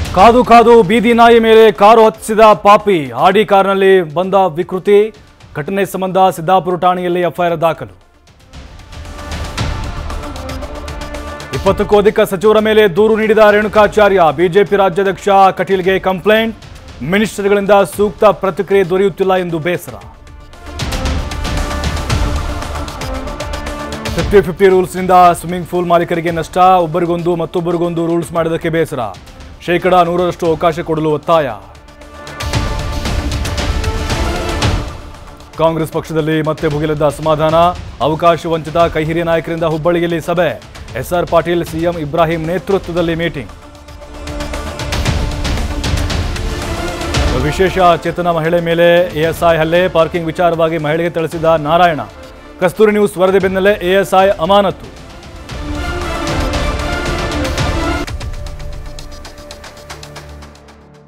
ಕಾದು ಕಾದು ಬೀದಿ ನಾಯಿ ಮೇಲೆ ಕಾರು ಹತ್ತಿಸಿದ ಪಾಪಿ ಆಡಿ ಕಾರ್ನಲ್ಲಿ ಬಂದ ವಿಕೃತಿ ಘಟನೆ ಸಂಬಂಧ ಸಿದ್ದಾಪುರ ಠಾಣೆಯಲ್ಲಿ ಎಫ್ಐಆರ್ ದಾಖಲು ಇಪ್ಪತ್ತಕ್ಕೂ ಅಧಿಕ ಸಚಿವರ ಮೇಲೆ ದೂರು ನೀಡಿದ ರೇಣುಕಾಚಾರ್ಯ ಬಿಜೆಪಿ ರಾಜ್ಯಾಧ್ಯಕ್ಷ ಕಟೀಲ್ಗೆ ಕಂಪ್ಲೇಂಟ್ ಮಿನಿಸ್ಟರ್ಗಳಿಂದ ಸೂಕ್ತ ಪ್ರತಿಕ್ರಿಯೆ ದೊರೆಯುತ್ತಿಲ್ಲ ಎಂದು ಬೇಸರ ಫಿಫ್ಟಿ ಫಿಫ್ಟಿ ರೂಲ್ಸ್ನಿಂದ ಸ್ವಿಮ್ಮಿಂಗ್ ಪೂಲ್ ಮಾಲೀಕರಿಗೆ ನಷ್ಟ ಒಬ್ಬರಿಗೊಂದು ಮತ್ತೊಬ್ಬರಿಗೊಂದು ರೂಲ್ಸ್ ಮಾಡಿದ್ದಕ್ಕೆ ಬೇಸರ ಶೇಕಡ ನೂರರಷ್ಟು ಅವಕಾಶ ಕೊಡಲು ಒತ್ತಾಯ ಕಾಂಗ್ರೆಸ್ ಪಕ್ಷದಲ್ಲಿ ಮತ್ತೆ ಭುಗಿಲೆದ್ದ ಅಸಮಾಧಾನ ಅವಕಾಶ ವಂಚಿತ ಕೈಹಿರಿಯ ನಾಯಕರಿಂದ ಹುಬ್ಬಳ್ಳಿಯಲ್ಲಿ ಸಭೆ ಎಸ್ಆರ್ ಪಾಟೀಲ್ ಸಿಎಂ ಇಬ್ರಾಹಿಂ ನೇತೃತ್ವದಲ್ಲಿ ಮೀಟಿಂಗ್ ವಿಶೇಷ ಚೇತನ ಮಹಿಳೆ ಮೇಲೆ ಎಎಸ್ಐ ಹಲ್ಲೆ ಪಾರ್ಕಿಂಗ್ ವಿಚಾರವಾಗಿ ಮಹಿಳೆಗೆ ತಿಳಿಸಿದ ನಾರಾಯಣ ಕಸ್ತೂರಿ ನ್ಯೂಸ್ ವರದಿ ಬೆನ್ನಲ್ಲೇ ಎಎಸ್ಐ ಅಮಾನತು